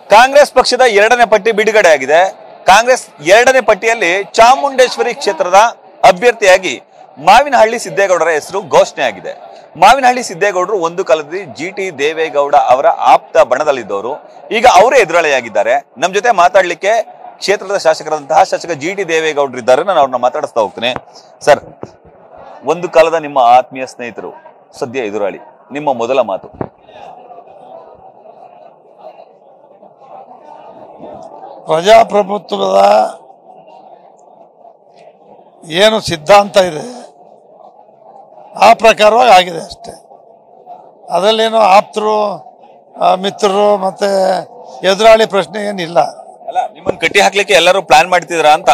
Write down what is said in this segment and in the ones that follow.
ಕಾಂಗ್ರೆಸ್ ಪಕ್ಷದ ಎರಡನೇ ಪಟ್ಟಿ ಬಿಡುಗಡೆ ಆಗಿದೆ ಕಾಂಗ್ರೆಸ್ ಎರಡನೇ ಪಟ್ಟಿಯಲ್ಲಿ ಚಾಮುಂಡೇಶ್ವರಿ ಕ್ಷೇತ್ರದ ಅಭ್ಯರ್ಥಿಯಾಗಿ ಮಾವಿನಹಳ್ಳಿ ಸಿದ್ದೇಗೌಡರ ಹೆಸರು ಘೋಷಣೆ ಆಗಿದೆ ಮಾವಿನಹಳ್ಳಿ ಸಿದ್ದೇಗೌಡರು ಒಂದು ಕಾಲದಲ್ಲಿ ಜಿ ಟಿ ದೇವೇಗೌಡ ಅವರ ಆಪ್ತ ಬಣದಲ್ಲಿದ್ದವರು ಈಗ ಅವರೇ ಎದುರಾಳಿಯಾಗಿದ್ದಾರೆ ನಮ್ಮ ಜೊತೆ ಮಾತಾಡ್ಲಿಕ್ಕೆ ಕ್ಷೇತ್ರದ ಶಾಸಕರಾದಂತಹ ಶಾಸಕ ಜಿ ಟಿ ದೇವೇಗೌಡರು ಇದ್ದಾರೆ ನಾನು ಅವ್ರನ್ನ ಮಾತಾಡಿಸ್ತಾ ಹೋಗ್ತೀನಿ ಸರ್ ಒಂದು ಕಾಲದ ನಿಮ್ಮ ಆತ್ಮೀಯ ಸ್ನೇಹಿತರು ಸದ್ಯ ಎದುರಾಳಿ ನಿಮ್ಮ ಮೊದಲ ಮಾತು ಪ್ರಜಾಪ್ರಭುತ್ವದ ಏನು ಸಿದ್ಧಾಂತ ಇದೆ ಆ ಪ್ರಕಾರವಾಗಿ ಆಗಿದೆ ಅಷ್ಟೆ ಅದರಲ್ಲೇನು ಆಪ್ತರು ಆ, ಮಿತ್ರರು ಮತ್ತೆ ಎದುರಾಳಿ ಪ್ರಶ್ನೆ ಏನಿಲ್ಲ ಅಲ್ಲ ನಿಮ್ಮನ್ನ ಕಟ್ಟಿ ಹಾಕ್ಲಿಕ್ಕೆ ಎಲ್ಲರೂ ಪ್ಲಾನ್ ಮಾಡ್ತಿದ್ರ ಅಂತ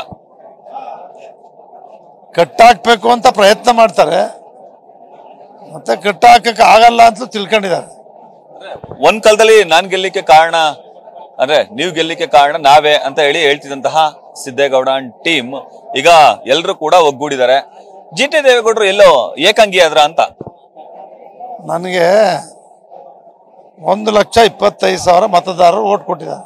ಕಟ್ಟಾಕ್ಬೇಕು ಅಂತ ಪ್ರಯತ್ನ ಮಾಡ್ತಾರೆ ಮತ್ತೆ ಕಟ್ಟಾಕಕ್ಕೆ ಆಗಲ್ಲ ಅಂತ ತಿಳ್ಕೊಂಡಿದ್ದಾರೆ ಒಂದ್ ಕಾಲದಲ್ಲಿ ನಾನ್ ಗೆಲ್ಲಿಕ್ಕೆ ಕಾರಣ ಅಂದ್ರೆ ನೀವು ಗೆಲ್ಲಿಕ್ಕೆ ಕಾರಣ ನಾವೇ ಅಂತ ಹೇಳಿ ಹೇಳ್ತಿದ್ದಂತಹ ಸಿದ್ದೇಗೌಡ ಟೀಮ್ ಈಗ ಎಲ್ಲರೂ ಕೂಡ ಒಗ್ಗೂಡಿದ್ದಾರೆ ಜಿ ಟಿ ದೇವೇಗೌಡರು ಎಲ್ಲೋ ಏಕಾಂಗಿ ಆದ್ರ ಅಂತ ನನಗೆ ಒಂದು ಲಕ್ಷ ಇಪ್ಪತ್ತೈದು ಸಾವಿರ ಮತದಾರರು ಓಟ್ ಕೊಟ್ಟಿದ್ದಾರೆ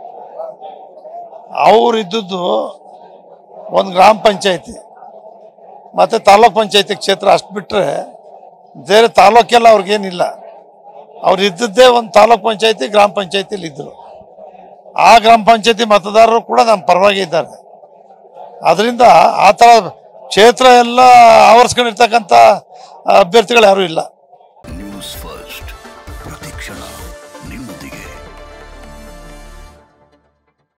ಅವ್ರು ಇದ್ದದ್ದು ಒಂದು ಗ್ರಾಮ ಪಂಚಾಯತಿ ಮತ್ತು ತಾಲೂಕ್ ಪಂಚಾಯತಿ ಕ್ಷೇತ್ರ ಅಷ್ಟು ಬಿಟ್ಟರೆ ಬೇರೆ ತಾಲೂಕೆಲ್ಲ ಅವ್ರಿಗೇನಿಲ್ಲ ಅವ್ರು ಇದ್ದದ್ದೇ ಒಂದು ತಾಲೂಕ್ ಪಂಚಾಯತಿ ಗ್ರಾಮ ಪಂಚಾಯತಿಲಿ ಇದ್ದರು ಆ ಗ್ರಾಮ ಪಂಚಾಯತಿ ಮತದಾರರು ಕೂಡ ನಮ್ಮ ಪರವಾಗಿ ಇದ್ದಾರೆ ಅದರಿಂದ ಆ ಥರ ಕ್ಷೇತ್ರ ಎಲ್ಲ ಆವರಿಸ್ಕೊಂಡಿರ್ತಕ್ಕಂಥ ಅಭ್ಯರ್ಥಿಗಳು ಯಾರೂ ಇಲ್ಲ